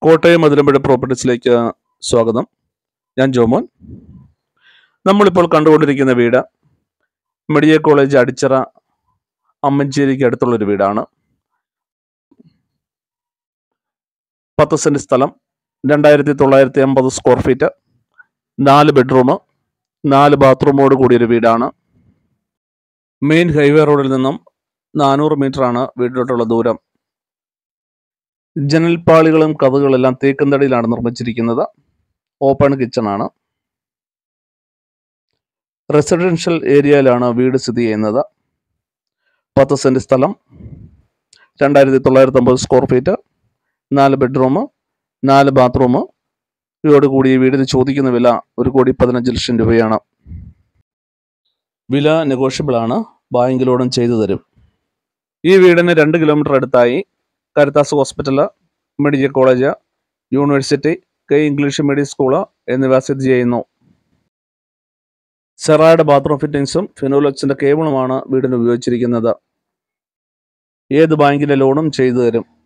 കോട്ടയം മതിലമ്പുഴ പ്രോപ്പർട്ടീസിലേക്ക് സ്വാഗതം ഞാൻ ജോമോൻ നമ്മളിപ്പോൾ കണ്ടുകൊണ്ടിരിക്കുന്ന വീട് മെഡിക്കൽ കോളേജ് അടിച്ചിറ അമ്മഞ്ചേരിക്ക് അടുത്തുള്ളൊരു വീടാണ് പത്ത് സെൻറ്റ് സ്ഥലം രണ്ടായിരത്തി തൊള്ളായിരത്തി അമ്പത് സ്ക്വയർ ഫീറ്റ് നാല് ബെഡ്റൂം നാല് ബാത്റൂമോട് കൂടിയൊരു വീടാണ് മെയിൻ ഹൈവേ റോഡിൽ നിന്നും നാനൂറ് മീറ്ററാണ് വീട്ടിലോട്ടുള്ള ദൂരം ജനൽപ്പാളികളും കഥകളെല്ലാം തേക്കുംതടിയിലാണ് നിർമ്മിച്ചിരിക്കുന്നത് ഓപ്പൺ കിച്ചൺ ആണ് റെസിഡൻഷ്യൽ ഏരിയയിലാണ് വീട് സ്ഥിതി ചെയ്യുന്നത് പത്ത് സെൻറ്റ് സ്ഥലം രണ്ടായിരത്തി തൊള്ളായിരത്തി അമ്പത് സ്ക്വയർ ഫീറ്റ് നാല് ബെഡ്റൂം നാല് ബാത്റൂം ഇതോട് കൂടി ഈ വീടിന് ചോദിക്കുന്ന വില ഒരു കോടി പതിനഞ്ച് ലക്ഷം രൂപയാണ് വില നെഗോഷ്യബിൾ ആണ് ബാങ്ക് ലോണും ചെയ്തു തരും ഈ വീടിന് രണ്ട് കിലോമീറ്റർ അടുത്തായി Caritas hospital medical college university K English medium school എന്നിവ സ്ഥിതി ചെയ്യുന്നു സെറായുടെ ബാത്റൂം ഫിറ്റിംഗ്സും ഫിനോലക്സിന്റെ കേബിളുമാണ് വീടിന് ഉപയോഗിച്ചിരിക്കുന്നത് ഏത് ബാങ്കിലെ ലോണും ചെയ്തു തരും